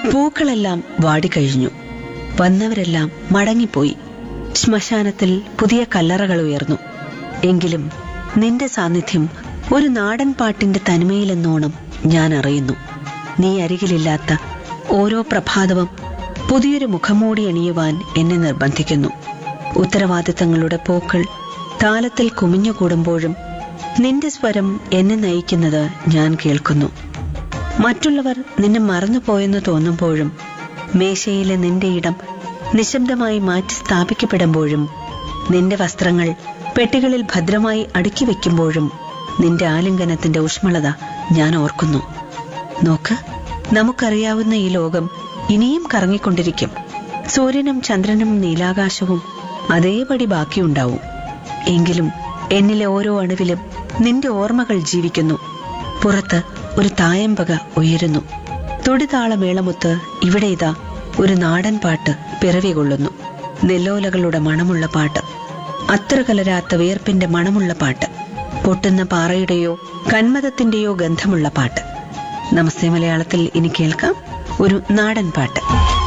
പൂക്കളെല്ലാം വാടിക്കഴിഞ്ഞു വന്നവരെല്ലാം മടങ്ങിപ്പോയി ശ്മശാനത്തിൽ പുതിയ കല്ലറകൾ ഉയർന്നു എങ്കിലും നിന്റെ സാന്നിധ്യം ഒരു നാടൻ പാട്ടിന്റെ തനിമയിലെന്നോണം ഞാൻ അറിയുന്നു നീ അരികിലില്ലാത്ത ഓരോ പ്രഭാതവും പുതിയൊരു മുഖംമൂടി അണിയുവാൻ എന്നെ നിർബന്ധിക്കുന്നു ഉത്തരവാദിത്തങ്ങളുടെ പൂക്കൾ താലത്തിൽ കുമിഞ്ഞുകൂടുമ്പോഴും നിന്റെ സ്വരം എന്നെ നയിക്കുന്നത് ഞാൻ കേൾക്കുന്നു മറ്റുള്ളവർ നിന്നെ മറന്നുപോയെന്ന് തോന്നുമ്പോഴും മേശയിലെ നിന്റെ ഇടം നിശബ്ദമായി മാറ്റി സ്ഥാപിക്കപ്പെടുമ്പോഴും നിന്റെ വസ്ത്രങ്ങൾ പെട്ടികളിൽ ഭദ്രമായി അടുക്കി വെക്കുമ്പോഴും നിന്റെ ആലിംഗനത്തിന്റെ ഊഷ്മളത ഞാൻ ഓർക്കുന്നു നോക്ക് നമുക്കറിയാവുന്ന ഈ ലോകം ഇനിയും കറങ്ങിക്കൊണ്ടിരിക്കും സൂര്യനും ചന്ദ്രനും നീലാകാശവും അതേപടി ബാക്കിയുണ്ടാവും എങ്കിലും എന്നിലെ ഓരോ അണുവിലും നിന്റെ ഓർമ്മകൾ ജീവിക്കുന്നു പുറത്ത് ഒരു തായമ്പക ഉയരുന്നു തൊടിതാളമേളമുത്ത് ഇവിടെ ഇതാ ഒരു നാടൻ പാട്ട് പിറവി കൊള്ളുന്നു നെല്ലോലകളുടെ മണമുള്ള പാട്ട് അത്ര കലരാത്ത വിയർപ്പിന്റെ മണമുള്ള പാട്ട് പൊട്ടുന്ന പാറയുടെയോ കന്മതത്തിന്റെയോ ഗന്ധമുള്ള പാട്ട് നമസ്തേ മലയാളത്തിൽ ഇനി കേൾക്കാം ഒരു നാടൻ പാട്ട്